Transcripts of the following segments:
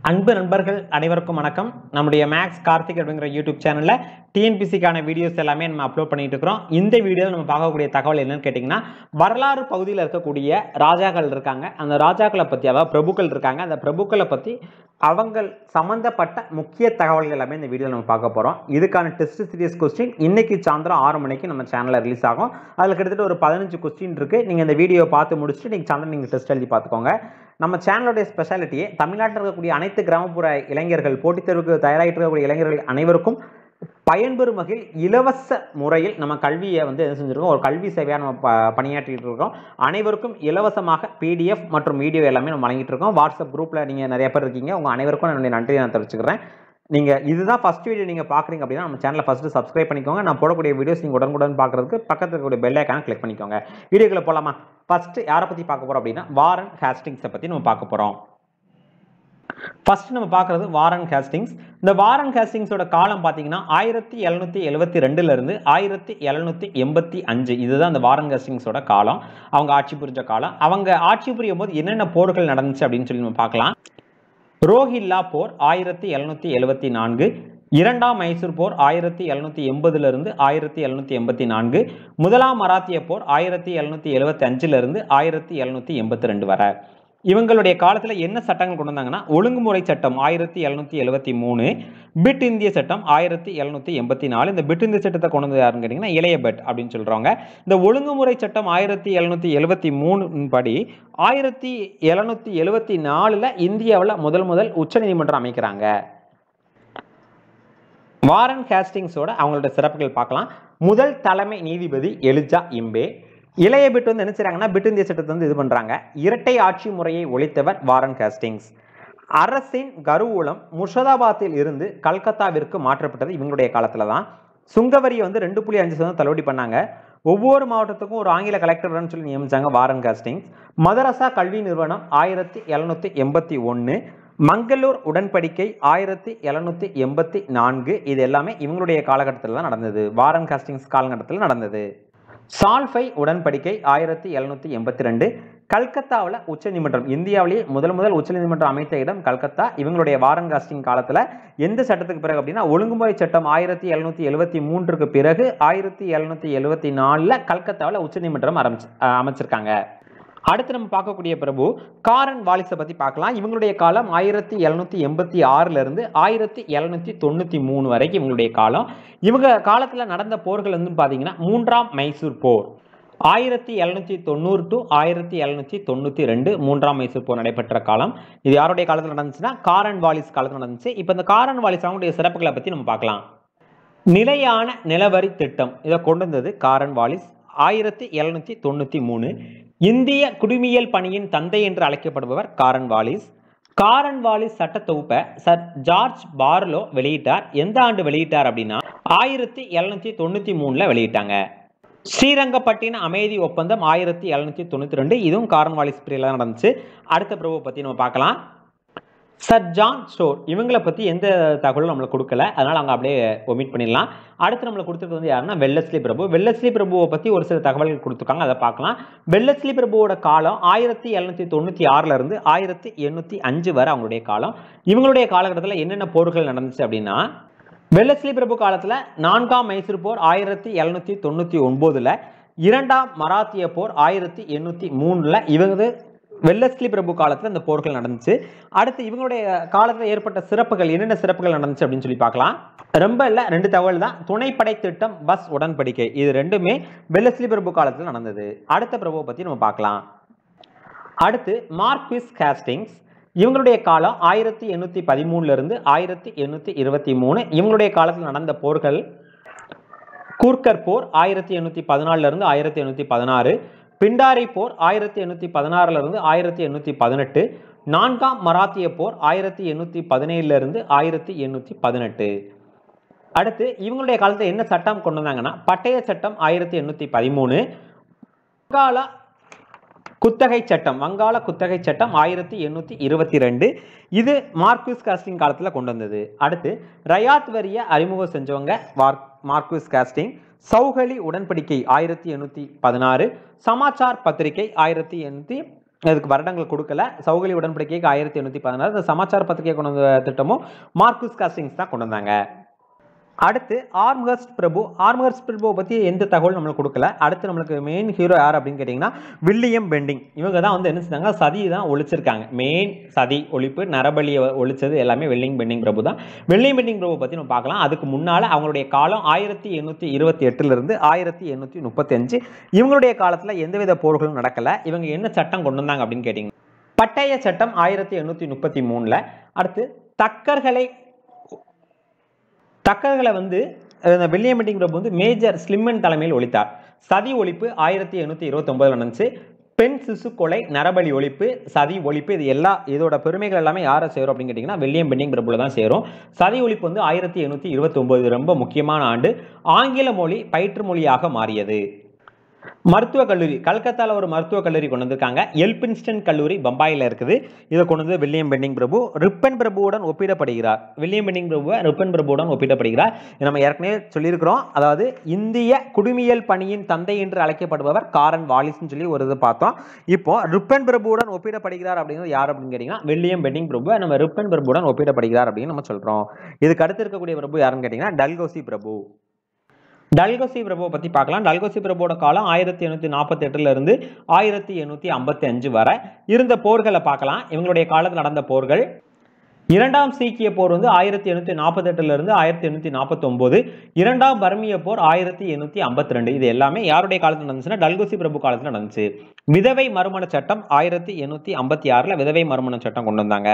அன்பு நண்பர்கள் அனைவருக்கும் வணக்கம் நம்முடைய மேக்ஸ் கார்த்திக் அப்படிங்கிற யூடியூப் சேனலில் டிஎன்பிசிக்கான வீடியோஸ் எல்லாமே நம்ம அப்லோட் பண்ணிட்டு இருக்கிறோம் இந்த வீடியோவில் நம்ம பார்க்கக்கூடிய தகவல் என்னன்னு கேட்டிங்கன்னா வரலாறு பகுதியில் இருக்கக்கூடிய ராஜாக்கள் இருக்காங்க அந்த ராஜாக்களை பற்றி அதாவது பிரபுக்கள் இருக்காங்க அந்த பிரபுக்களை பற்றி அவங்கள் சம்மந்தப்பட்ட முக்கிய தகவல்கள் எல்லாமே இந்த வீடியோவில் நம்ம பார்க்க போகிறோம் இதுக்கான டெஸ்ட் சீரியஸ் கொஸ்டின் இன்னைக்கு சாயந்தரம் ஆறு மணிக்கு நம்ம சேனலில் ரிலீஸ் ஆகும் அதில் கிட்டத்தட்ட ஒரு பதினஞ்சு கொஸ்டின் இருக்குது நீங்கள் இந்த வீடியோ பார்த்து முடிச்சுட்டு நீங்கள் சாயந்தரம் நீங்கள் டெஸ்ட் எழுதி பார்த்துக்கோங்க நம்ம சேனலுடைய ஸ்பெஷாலிட்டியே தமிழ்நாட்டில் இருக்கக்கூடிய அனைத்து கிராமப்புற இளைஞர்கள் போட்டித் தேர்வுக்கு தயாராகிட்டு இருக்கக்கூடிய இளைஞர்கள் அனைவருக்கும் பயன்பெறும் வகையில் இலவச முறையில் நம்ம கல்வியை வந்து என்ன செஞ்சுருக்கோம் ஒரு கல்வி சேவையாக நம்ம ப பணியாற்றிட்டு இருக்கோம் அனைவருக்கும் இலவசமாக பிடிஎஃப் மற்றும் வீடியோ எல்லாமே நம்ம வழங்கிட்டு இருக்கோம் வாட்ஸ்அப் குரூப்பில் நீங்கள் நிறைய பேர் இருக்கீங்க உங்கள் அனைவருக்கும் என்னுடைய நன்றி நான் தெரிவிச்சுக்கிறேன் நீங்கள் இதுதான் ஃபஸ்ட் வீடியோ நீங்கள் பார்க்குறீங்க அப்படின்னா நம்ம சேனலை ஃபஸ்ட்டு சப்ஸ்கிரைப் பண்ணிக்கோங்க நான் போடக்கூடிய வீடியோஸ் நீங்கள் உடனுக்குடன் பார்க்குறதுக்கு பக்கத்தில் இருக்கக்கூடிய பெல் ஐக்கான கிளிக் பண்ணிக்கோங்க வீடியோக்குள்ள போகலாமா ஃபஸ்ட்டு யாரை பற்றி பார்க்க போகிறோம் அப்படின்னா வாரன் ஹேஸ்டிங்ஸை பற்றி நம்ம பார்க்க போகிறோம் ஃபர்ஸ்ட் நம்ம பார்க்குறது வாரன் ஹேஸ்டிங்ஸ் இந்த வாரன் ஹேஸ்டிங்ஸோட காலம் பார்த்தீங்கன்னா ஆயிரத்தி எழுநூற்றி எழுபத்தி ரெண்டுலேருந்து ஆயிரத்தி எழுநூற்றி எண்பத்தி அஞ்சு இதுதான் அந்த வாரன் ஹேஸ்டிங்ஸோட காலம் அவங்க ஆட்சி புரிஞ்ச காலம் அவங்க ஆட்சி புரியும் போது என்னென்ன போர்கள் நடந்துச்சு அப்படின்னு சொல்லி நம்ம பார்க்கலாம் ரோஹில்லா போர் ஆயிரத்தி எழுநூற்றி எழுபத்தி நான்கு இரண்டாம் மைசூர் போர் ஆயிரத்தி எழுநூற்றி எண்பதுலேருந்து ஆயிரத்தி எழுநூற்றி எண்பத்தி நான்கு முதலாம் மராத்திய போர் ஆயிரத்தி எழுநூற்றி எழுபத்தி அஞ்சுலேருந்து ஆயிரத்தி எழுநூற்றி எண்பத்தி ரெண்டு வரை இவங்களுடைய காலத்தில் என்ன சட்டங்கள் கொண்டு வந்தாங்கன்னா ஒழுங்குமுறை சட்டம் ஆயிரத்தி எழுநூற்றி எழுபத்தி மூணு பிட் இந்திய சட்டம் ஆயிரத்தி எழுநூற்றி எண்பத்தி நாலு இந்த பிட் இந்திய சட்டத்தை கொண்டு வந்து யாருன்னு கேட்டிங்கன்னா இளைய பெட் அப்படின்னு சொல்கிறாங்க இந்த ஒழுங்குமுறை சட்டம் ஆயிரத்தி எழுநூற்றி எழுபத்தி மூணு படி ஆயிரத்தி எழுநூற்றி எழுபத்தி நாலில் இந்தியாவில் முதல் முதல் உச்சநீதிமன்றம் அமைக்கிறாங்க வாரன் ஹேஸ்டிங்ஸோட அவங்களோட சிறப்புகள் பார்க்கலாம் முதல் தலைமை நீதிபதி எலிஜா இம்பே இளைய பிட் வந்து என்ன செய்றாங்கன்னா பிட் இந்திய சட்டத்தை வந்து இது பண்றாங்க இரட்டை ஆட்சி முறையை ஒழித்தவர் வாரன் ஹேஸ்டிங்ஸ் அரசின் கருவூலம் முர்ஷதாபாத்தில் இருந்து கல்கத்தாவிற்கு மாற்றப்பட்டது இவங்களுடைய காலத்துல தான் சுங்கவரியை வந்து ரெண்டு புள்ளி அஞ்சு சதவீதம் தள்ளுபடி பண்ணாங்க ஒவ்வொரு மாவட்டத்துக்கும் ஒரு ஆங்கில கலெக்டர்னு சொல்லி நியமிச்சாங்க வாரன் ஹேஸ்டிங்ஸ் மதரசா கல்வி நிறுவனம் ஆயிரத்தி எழுநூத்தி எண்பத்தி ஒன்று மங்களூர் உடன்படிக்கை ஆயிரத்தி எழுநூத்தி எண்பத்தி நான்கு இது எல்லாமே இவங்களுடைய காலகட்டத்தில் தான் நடந்தது வாரன் ஹாஸ்டிங்ஸ் காலகட்டத்தில் நடந்தது சால்ஃபை உடன்படிக்கை ஆயிரத்தி எழுநூத்தி எண்பத்தி ரெண்டு கல்கத்தாவில் உச்சநீதிமன்றம் இந்தியாவிலேயே முதல் முதல் உச்சநீதிமன்றம் அமைத்த இடம் கல்கத்தா இவங்களுடைய வாரன் காஸ்டிங் காலத்தில் எந்த சட்டத்துக்கு பிறகு அப்படின்னா ஒழுங்குமுறை சட்டம் ஆயிரத்தி எழுநூத்தி எழுபத்தி மூன்றுக்கு பிறகு ஆயிரத்தி எழுநூத்தி எழுபத்தி நாலில் கல்கத்தாவில் உச்சநீதிமன்றம் ஆரம்பிச்சு அமைச்சிருக்காங்க அடுத்து நம்ம பார்க்கக்கூடிய பிரபு காரன் வாலிஸை பற்றி பார்க்கலாம் இவங்களுடைய காலம் ஆயிரத்தி எழுநூற்றி எண்பத்தி ஆறிலிருந்து ஆயிரத்தி எழுநூற்றி தொண்ணூற்றி மூணு வரைக்கும் இவங்களுடைய காலம் இவங்க காலத்தில் நடந்த போர்கள் வந்து பார்த்தீங்கன்னா மூன்றாம் மைசூர் போர் ஆயிரத்தி எழுநூற்றி தொண்ணூறு டு ஆயிரத்தி எழுநூற்றி தொண்ணூற்றி ரெண்டு மூன்றாம் மைசூர் போர் நடைபெற்ற காலம் இது யாருடைய காலத்தில் நடந்துச்சுன்னா காரன் வாலிஸ் காலத்தில் நடந்துச்சு இப்போ இந்த காரன் வாலிஸ் அவங்களுடைய சிறப்புகளை பற்றி நம்ம பார்க்கலாம் நிலையான நிலவரி திட்டம் இதை கொண்டு வந்தது காரன் வாலிஸ் ஆயிரத்தி எழுநூற்றி தொண்ணூற்றி மூணு இந்திய குடிமியல் பணியின் தந்தை என்று அழைக்கப்படுபவர் காரன் வாலிஸ் காரன் வாலிஸ் சட்ட தொகுப்பை சர் ஜார்ஜ் பார்லோ வெளியிட்டார் எந்த ஆண்டு வெளியிட்டார் அப்படின்னா ஆயிரத்தி எழுநூற்றி தொண்ணூற்றி மூணில் வெளியிட்டாங்க ஸ்ரீரங்கப்பட்டின அமைதி ஒப்பந்தம் ஆயிரத்தி எழுநூற்றி தொண்ணூற்றி ரெண்டு இதுவும் காரன் வாலிஸ் பிரியில் தான் நடந்துச்சு அடுத்த பிரபுவை பற்றி நம்ம பார்க்கலாம் சர் ஜான் ஸ்டோர் இவங்களை பற்றி எந்த தகவலும் நம்மளுக்கு கொடுக்கல அதனால் அவங்க அப்படியே ஒமிட் பண்ணிடலாம் அடுத்து நம்மளுக்கு கொடுத்துருக்கிறது வந்து யாருன்னா வெள்ளஸ்லி பிரபு வெள்ளஸ்லி பிரபுவை பற்றி ஒரு சில தகவல்கள் கொடுத்துருக்காங்க அதை பார்க்கலாம் வெள்ளஸ்லி பிரபுவோட காலம் ஆயிரத்தி எழுநூற்றி தொண்ணூற்றி ஆறிலிருந்து ஆயிரத்தி எண்ணூற்றி அஞ்சு வரை அவங்களுடைய காலம் இவங்களுடைய காலகட்டத்தில் என்னென்ன போர்கள் நடந்துச்சு அப்படின்னா வெள்ளஸ்லி பிரபு காலத்தில் நான்காம் மைசூர் போர் ஆயிரத்தி எழுநூற்றி தொண்ணூற்றி ஒன்பதுல இரண்டாம் மராத்திய போர் ஆயிரத்தி எண்ணூற்றி மூணில் இவங்க வெள்ளஸ்லி பிரபு காலத்தில் இந்த போர்கள் நடந்துச்சு அடுத்து இவங்களுடைய காலத்தில் ஏற்பட்ட சிறப்புகள் என்னென்ன சிறப்புகள் நடந்துச்சு அப்படின்னு சொல்லி பார்க்கலாம் ரொம்ப இல்லை ரெண்டு தகவல் தான் துணைப்படை திட்டம் பஸ் உடன்படிக்கை இது ரெண்டுமே வெள்ளஸ்லி பிரபு காலத்தில் நடந்தது அடுத்த பிரபுவை பற்றி நம்ம பார்க்கலாம் அடுத்து மார்க்விஸ் ஹேஸ்டிங்ஸ் இவங்களுடைய காலம் ஆயிரத்தி எண்ணூற்றி பதிமூணுலேருந்து ஆயிரத்தி எண்ணூற்றி இருபத்தி மூணு இவங்களுடைய காலத்தில் நடந்த போர்கள் கூர்க்கர் போர் ஆயிரத்தி எண்ணூற்றி பதினாலிருந்து ஆயிரத்தி எண்ணூற்றி பதினாறு பிண்டாரி போர் ஆயிரத்தி எண்ணூற்றி பதினாறுல இருந்து ஆயிரத்தி எண்ணூற்றி பதினெட்டு நான்காம் மராத்திய போர் ஆயிரத்தி எண்ணூற்றி பதினேழுல இருந்து ஆயிரத்தி எண்ணூற்றி பதினெட்டு அடுத்து இவங்களுடைய காலத்தில் என்ன சட்டம் கொண்டு வந்தாங்கன்னா பட்டய சட்டம் ஆயிரத்தி எண்ணூற்றி பதிமூணு வங்காள குத்தகை சட்டம் வங்காள குத்தகை சட்டம் ஆயிரத்தி எண்ணூற்றி இருபத்தி ரெண்டு இது மார்க்விஸ் காஸ்டிங் காலத்தில் கொண்டு வந்தது அடுத்து ரயாத் வரியை அறிமுகம் செஞ்சவங்க மார்க்விஸ் காஸ்டிங் சௌகலி உடன்படிக்கை ஆயிரத்தி எண்ணூற்றி பதினாறு சமாச்சார் பத்திரிகை ஆயிரத்தி எண்ணூற்றி அதுக்கு வருடங்கள் கொடுக்கல சௌகலி உடன்படிக்கைக்கு ஆயிரத்தி எண்ணூற்றி பதினாறு இந்த சமாச்சார பத்திரிகை கொண்டு வந்த திட்டமும் மார்க்குஸ் காஸ்டிங்ஸ் தான் கொண்டு வந்தாங்க அடுத்து ஆர்ம்ஹர்ஸ்ட் பிரபு ஆர்ம்ஹர்ஸ்ட் பிரபுவை பற்றி எந்த தகவல் நம்மளுக்கு கொடுக்கல அடுத்து நம்மளுக்கு மெயின் ஹீரோ யார் அப்படின்னு கேட்டிங்கன்னா வில்லியம் பெண்டிங் இவங்க தான் வந்து என்ன செஞ்சாங்க சதி தான் ஒழிச்சிருக்காங்க மெயின் சதி ஒழிப்பு நரபலியை ஒழிச்சது எல்லாமே வில்லியம் பெண்டிங் பிரபு தான் வில்லியம் பெண்டிங் பிரபு பற்றி நம்ம பார்க்கலாம் அதுக்கு முன்னால் அவங்களுடைய காலம் ஆயிரத்தி எண்ணூற்றி இருபத்தி எட்டுலேருந்து ஆயிரத்தி எண்ணூற்றி முப்பத்தஞ்சு இவங்களுடைய காலத்தில் எந்தவித போர்களும் நடக்கலை இவங்க என்ன சட்டம் கொண்டு வந்தாங்க அப்படின்னு கேட்டிங்க பட்டய சட்டம் ஆயிரத்தி எண்ணூற்றி முப்பத்தி மூணில் அடுத்து தக்கர்களை தக்கர்களை வந்து அஹ், வில்லியம் பெண்டிங் பிரபு வந்து மேஜர் ஸ்லிம்மன் தலைமையில் ஒழித்தார் சதி ஒழிப்பு ஆயிரத்தி எண்ணூற்றி இருபத்தொம்பதில் நடந்துச்சு பெண் சிசு கொலை நரபலி ஒழிப்பு சதி ஒழிப்பு இது எல்லா இதோட பெருமைகள் எல்லாமே யாரை சேரும் அப்படின்னு கேட்டிங்கன்னா வில்லியம் பெண்டிங் பிரபுல தான் சேரும் சதி ஒழிப்பு வந்து ஆயிரத்தி எண்ணூற்றி இருபத்தொம்போது ரொம்ப முக்கியமான ஆண்டு ஆங்கில மொழி பயிற்று மொழியாக மாறியது மருத்துவக் கல்லூரி கல்கத்தாவில் ஒரு மருத்துவக் கல்லூரி கொண்டு வந்திருக்காங்க எல்பின்ஸ்டன் கல்லூரி பம்பாயில் இருக்குது இதை கொண்டு வந்து வில்லியம் பெண்டிங் பிரபு ரிப்பன் பிரபுவுடன் ஒப்பிடப்படுகிறார் வில்லியம் பெண்டிங் பிரபுவை ரிப்பன் பிரபுவுடன் ஒப்பிடப்படுகிறார் இது நம்ம ஏற்கனவே சொல்லியிருக்கிறோம் அதாவது இந்திய குடிமியல் பணியின் தந்தை என்று அழைக்கப்படுபவர் காரன் வாலிஸ்னு சொல்லி ஒரு இது பார்த்தோம் இப்போ ரிப்பன் பிரபுவுடன் ஒப்பிடப்படுகிறார் அப்படிங்கிறது யார் அப்படின்னு கேட்டிங்கன்னா வில்லியம் பெண்டிங் பிரபு நம்ம ரிப்பன் பிரபுவுடன் ஒப்பிடப்படுகிறார் அப்படின்னு நம்ம சொல்கிறோம் இதுக்கு அடுத்து இருக்கக்கூடிய பிரபு யாருன்னு கேட்டிங்கன்னா டல்கோசி பிரபு டல்கோசி பிரபுவை பற்றி பார்க்கலாம் டல்கோசி பிரபுவோட காலம் ஆயிரத்தி எண்ணூற்றி நாற்பத்தி எட்டுல இருந்து ஆயிரத்தி எண்ணூற்றி ஐம்பத்தி அஞ்சு வரை இருந்த போர்களை பார்க்கலாம் இவங்களுடைய காலத்தில் நடந்த போர்கள் இரண்டாம் சீக்கிய போர் வந்து ஆயிரத்தி எண்ணூற்றி நாற்பத்தெட்டுல இருந்து ஆயிரத்தி எண்ணூற்றி நாற்பத்தொம்போது இரண்டாம் பர்மிய போர் ஆயிரத்தி எண்ணூற்றி ஐம்பத்தி ரெண்டு இது எல்லாமே யாருடைய காலத்தில் நடந்துச்சுன்னா டல்கோசி பிரபு காலத்தில் நடந்துச்சு விதவை மறுமண சட்டம் ஆயிரத்தி எண்ணூற்றி ஐம்பத்தி ஆறில் விதவை மறுமண சட்டம் கொண்டு வந்தாங்க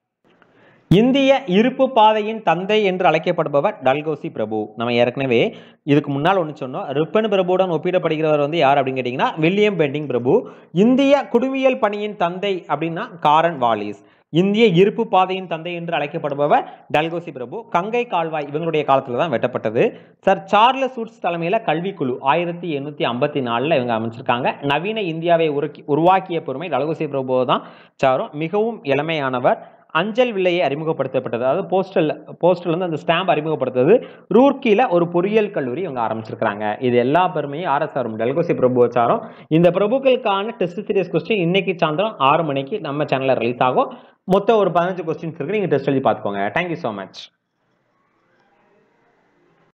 இந்திய இருப்பு பாதையின் தந்தை என்று அழைக்கப்படுபவர் டல்கோசி பிரபு நம்ம ஏற்கனவே இதுக்கு முன்னால் ஒன்று சொன்னோம் ரிப்பன் பிரபுவுடன் ஒப்பிடப்படுகிறவர் வந்து யார் அப்படின்னு கேட்டிங்கன்னா வில்லியம் பெண்டிங் பிரபு இந்திய குடிமியல் பணியின் தந்தை அப்படின்னா காரன் வாலிஸ் இந்திய இருப்பு பாதையின் தந்தை என்று அழைக்கப்படுபவர் டல்கோசி பிரபு கங்கை கால்வாய் இவங்களுடைய காலத்தில் தான் வெட்டப்பட்டது சார் சார்லஸ் உட்ஸ் தலைமையில் கல்விக்குழு ஆயிரத்தி எண்ணூற்றி ஐம்பத்தி நாலில் இவங்க அமைச்சிருக்காங்க நவீன இந்தியாவை உருக்கி உருவாக்கிய பொறுமை டல்கோசி பிரபு தான் சாரும் மிகவும் இளமையானவர் அஞ்சல் விலையை அறிமுகப்படுத்தப்பட்டது அதாவது போஸ்டல் போஸ்டல் வந்து அந்த ஸ்டாம்ப் அறிமுகப்படுத்தது ரூர்க்கியில் ஒரு பொறியியல் கல்லூரி இவங்க ஆரம்பிச்சிருக்காங்க இது எல்லா பெருமையும் ஆர்எஸ் ஆரும் டெல்கோசி பிரபு வச்சாரும் இந்த பிரபுக்களுக்கான டெஸ்ட் சீரியஸ் கொஸ்டின் இன்னைக்கு சாயந்தரம் ஆறு மணிக்கு நம்ம சேனலில் ரிலீஸ் ஆகும் மொத்தம் ஒரு பதினஞ்சு கொஸ்டின்ஸ் இருக்கு நீங்கள் டெஸ்ட் எழுதி பார்த்துக்கோங்க தேங்க்யூ ஸோ மச்